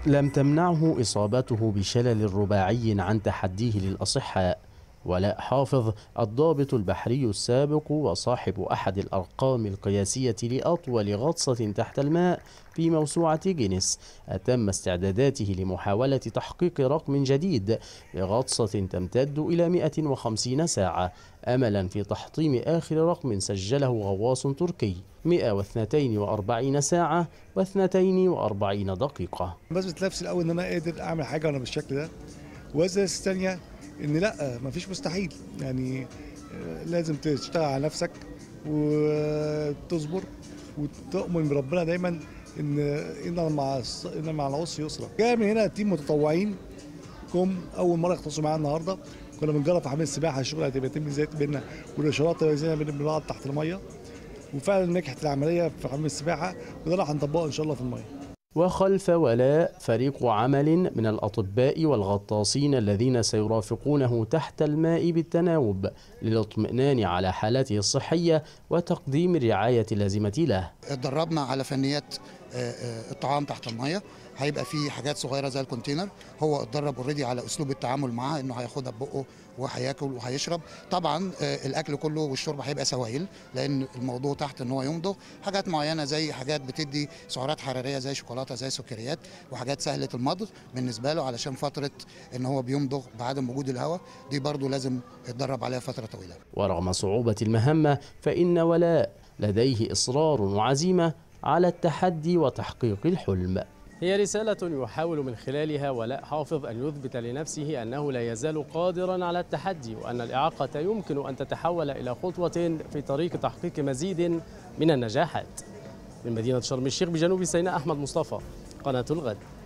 لم تمنعه إصابته بشلل رباعي عن تحديه للأصحاء ولاء حافظ الضابط البحري السابق وصاحب أحد الأرقام القياسية لأطول غطسة تحت الماء في موسوعة جينيس أتم استعداداته لمحاولة تحقيق رقم جديد لغطسة تمتد إلى 150 ساعة أملا في تحطيم آخر رقم سجله غواص تركي 142 ساعة و42 دقيقة بثبت نفسي الاول ان انا قادر اعمل حاجه وانا بالشكل ده واثبت الثانيه ان لا مفيش مستحيل يعني آه، لازم تشتغل على نفسك وتصبر وتؤمن بربنا دايما ان ان مع الص- ان مع العسر يسرا جاي من هنا تيم متطوعين جم اول مره يختصوا معايا النهارده كنا بنجرب في حمام السباحه الشغل هتبقى يتم ازاي بينا والاشارات تبقى ازاي بين بنقعد تحت الميه وفعلا نجحت العمليه في حمام السباحه وده اللي هنطبقه ان شاء الله في الميه وخلف ولاء فريق عمل من الأطباء والغطاسين الذين سيرافقونه تحت الماء بالتناوب للاطمئنان على حالته الصحية وتقديم الرعاية اللازمة له اتدربنا على فنيات آه، آه، الطعام تحت الميه هيبقى في حاجات صغيره زي الكونتينر هو اتدرب اوريدي على اسلوب التعامل معاه انه هياخدها ببقه وهياكل وهيشرب طبعا آه، الاكل كله والشرب هيبقى سوائل لان الموضوع تحت ان هو يمضغ حاجات معينه زي حاجات بتدي سعرات حراريه زي شوكولاته زي سكريات وحاجات سهله المضغ بالنسبه له علشان فتره ان هو بيمضغ بعدم وجود الهواء دي برضو لازم يتدرب عليها فتره طويله ورغم صعوبة المهمة فإن ولاء لديه إصرار وعزيمة على التحدي وتحقيق الحلم هي رسالة يحاول من خلالها ولاء حافظ أن يثبت لنفسه أنه لا يزال قادرا على التحدي وأن الإعاقة يمكن أن تتحول إلى خطوة في طريق تحقيق مزيد من النجاحات من مدينة شرم الشيخ بجنوب سيناء أحمد مصطفى قناة الغد